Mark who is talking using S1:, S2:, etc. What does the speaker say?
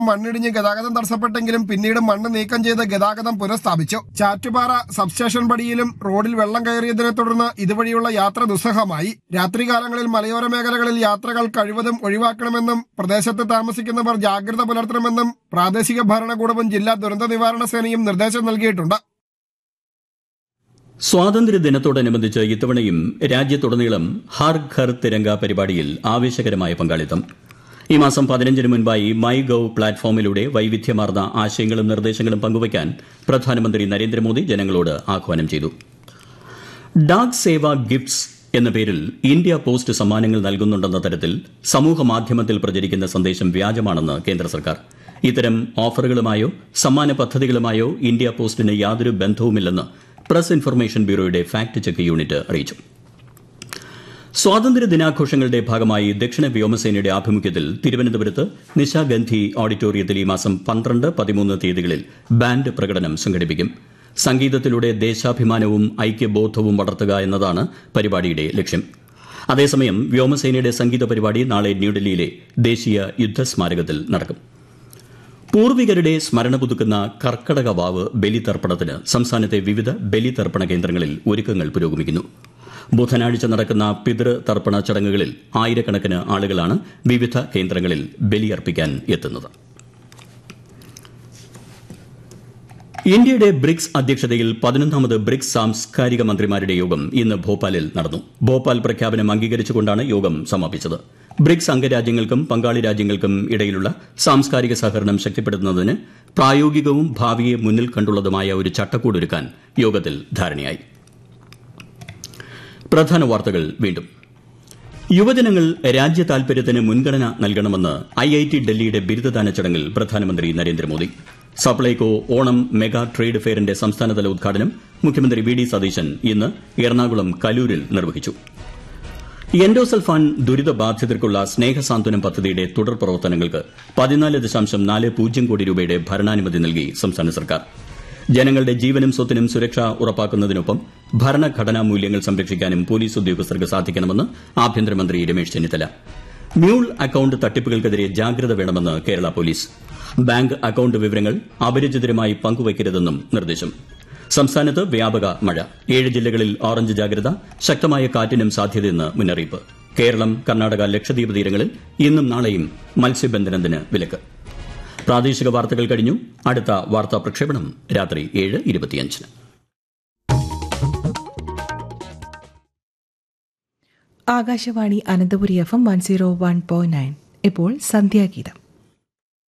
S1: മണ്ണിടിഞ്ഞ് ഗതാഗതം തടസ്സപ്പെട്ടെങ്കിലും പിന്നീട് മണ്ണ് നീക്കം ചെയ്ത് ഗതാഗതം പുനഃസ്ഥാപിച്ചു ചാറ്റുപാറ സബ്സ്റ്റേഷൻ പടിയിലും റോഡിൽ വെള്ളം കയറിയതിനെ തുടർന്ന് ഇതുവഴിയുള്ള യാത്ര ദുസ്സഹമായി രാത്രികാലങ്ങളിൽ മലയോര മേഖലകളിൽ യാത്രകൾ കഴിവതും ഒഴിവാക്കണമെന്നും പ്രദേശത്ത് താമസിക്കുന്നവർ ജാഗ്രത പുലർത്തണമെന്നും പ്രാദേശിക ഭരണകൂടവും ജില്ലാ ദുരന്ത നിവാരണ സേനയും നിർദ്ദേശം നൽകിയിട്ടുണ്ട്
S2: സ്വാതന്ത്ര്യ ദിനത്തോടനുബന്ധിച്ച് ഇത്തവണയും രാജ്യത്തുടനീളം ഹർ ഘർ തിരങ്ക പരിപാടിയിൽ ആവേശകരമായ പങ്കാളിത്തം ഈ മാസം പതിനഞ്ചിന് മുൻപായി മൈ ഗവ് പ്ലാറ്റ്ഫോമിലൂടെ വൈവിധ്യമാർന്ന ആശയങ്ങളും നിർദ്ദേശങ്ങളും പങ്കുവയ്ക്കാൻ പ്രധാനമന്ത്രി നരേന്ദ്രമോദി ജനങ്ങളോട് ആഹ്വാനം ചെയ്തു ഡാക് സേവ ഗിഫ്റ്റ്സ് എന്ന പേരിൽ ഇന്ത്യ പോസ്റ്റ് സമ്മാനങ്ങൾ നൽകുന്നുണ്ടെന്ന തരത്തിൽ സമൂഹ മാധ്യമത്തിൽ പ്രചരിക്കുന്ന സന്ദേശം വ്യാജമാണെന്ന് കേന്ദ്ര സർക്കാർ ഇത്തരം ഓഫറുകളുമായോ സമ്മാന പദ്ധതികളുമായോ ഇന്ത്യ പോസ്റ്റിന് യാതൊരു ബന്ധവുമില്ലെന്ന് പ്രസ് ഇൻഫർമേഷൻ ബ്യൂറോയുടെ ഫാക്ട് ചെക്ക് യൂണിറ്റ് അറിയിച്ചു സ്വാതന്ത്ര്യ ദിനാഘോഷങ്ങളുടെ ഭാഗമായി ദക്ഷിണ വ്യോമസേനയുടെ ആഭിമുഖ്യത്തിൽ തിരുവനന്തപുരത്ത് നിശാഗന്ധി ഓഡിറ്റോറിയത്തിൽ ഈ മാസം പന്ത്രണ്ട് പതിമൂന്ന് തീയതികളിൽ ബാൻഡ് പ്രകടനം സംഘടിപ്പിക്കും സംഗീതത്തിലൂടെ ദേശാഭിമാനവും ഐക്യബോധവും വളർത്തുക എന്നതാണ് പരിപാടിയുടെ ലക്ഷ്യം അതേസമയം വ്യോമസേനയുടെ സംഗീത പരിപാടി നാളെ ന്യൂഡൽഹിയിലെ ദേശീയ യുദ്ധസ്മാരകത്തിൽ നടക്കും പൂർവികരുടെ സ്മരണ പുതുക്കുന്ന കർക്കടക വാവ് ബലിതർപ്പണത്തിന് സംസ്ഥാനത്തെ വിവിധ ബലിതർപ്പണ കേന്ദ്രങ്ങളിൽ ഒരുക്കങ്ങൾ പുരോഗമിക്കുന്നു ബുധനാഴ്ച നടക്കുന്ന പിതൃ തർപ്പണ ചടങ്ങുകളിൽ ആയിരക്കണക്കിന് ആളുകളാണ് വിവിധ കേന്ദ്രങ്ങളിൽ ബലിയർപ്പിക്കാൻ എത്തുന്നത് ഇന്ത്യയുടെ ബ്രിക്സ് അധ്യക്ഷതയിൽ പതിനൊന്നാമത് ബ്രിക്സ് സാംസ്കാരിക മന്ത്രിമാരുടെ യോഗം ഇന്ന് ഭോപ്പാലിൽ നടന്നു ഭോപ്പാൽ പ്രഖ്യാപനം അംഗീകരിച്ചുകൊണ്ടാണ് യോഗം സമാപിച്ചത് ബ്രിക്സ് അംഗരാജ്യങ്ങൾക്കും പങ്കാളി രാജ്യങ്ങൾക്കും ഇടയിലുള്ള സാംസ്കാരിക സഹകരണം ശക്തിപ്പെടുത്തുന്നതിന് പ്രായോഗികവും ഭാവിയെ മുന്നിൽ കണ്ടുള്ളതുമായ ഒരു ചട്ടക്കൂട് ഒരുക്കാൻ യോഗത്തിൽ ധാരണയായി പ്രധാന വാർത്തകൾ വീണ്ടും യുവജനങ്ങൾ രാജ്യ താൽപര്യത്തിന് മുൻഗണന നൽകണമെന്ന് ഐ ഐ ടി ഡൽഹിയുടെ ബിരുദദാന ചടങ്ങിൽ പ്രധാനമന്ത്രി നരേന്ദ്രമോദി സപ്ലൈകോ ഓണം മെഗാ ട്രേഡ് ഫെയറിന്റെ സംസ്ഥാനതല ഉദ്ഘാടനം മുഖ്യമന്ത്രി വി ഡി സതീശൻ ഇന്ന് എറണാകുളം കലൂരിൽ നിർവഹിച്ചു എൻഡോസൾഫാൻ ദുരിതബാധിതർക്കുള്ള സ്നേഹസാന്ത്വനം പദ്ധതിയുടെ തുടർ പ്രവർത്തനങ്ങൾക്ക് പതിനാല് ദശാംശം നാല് പൂജ്യം കോടി രൂപയുടെ ഭരണാനുമതി നൽകി സംസ്ഥാന സർക്കാർ ജനങ്ങളുടെ ജീവനും സ്വത്തിനും സുരക്ഷ ഉറപ്പാക്കുന്നതിനൊപ്പം ഭരണഘടനാ മൂല്യങ്ങൾ സംരക്ഷിക്കാനും പോലീസ് ഉദ്യോഗസ്ഥർക്ക് സാധിക്കണമെന്ന് ആഭ്യന്തരമന്ത്രി രമേശ് ചെന്നിത്തല മ്യൂൾ അക്കൌണ്ട് തട്ടിപ്പുകൾക്കെതിരെ ജാഗ്രത വേണമെന്ന് കേരള പോലീസ് ബാങ്ക് അക്കൌണ്ട് വിവരങ്ങൾ അപരിചിതരുമായി പങ്കുവയ്ക്കരുതെന്നും നിർദ്ദേശം സംസ്ഥാനത്ത് വ്യാപക മഴ ഏഴ് ജില്ലകളിൽ ഓറഞ്ച് ജാഗ്രത ശക്തമായ കാറ്റിനും സാധ്യതയെന്ന് മുന്നറിയിപ്പ് കേരളം കർണാടക ലക്ഷദ്വീപ് തീരങ്ങളിൽ ഇന്നും നാളെയും മത്സ്യബന്ധനത്തിന് വിലക്ക് പ്രാദേശിക വാർത്തകൾ കഴിഞ്ഞു അടുത്ത വാർത്താ പ്രക്ഷേപണം രാത്രി ഏഴ് ഇരുപത്തിയഞ്ചിന്
S3: Akashvani Ananthapuri F M one zero one point nine ഇപ്പോൾ സന്ധ്യാഗീതം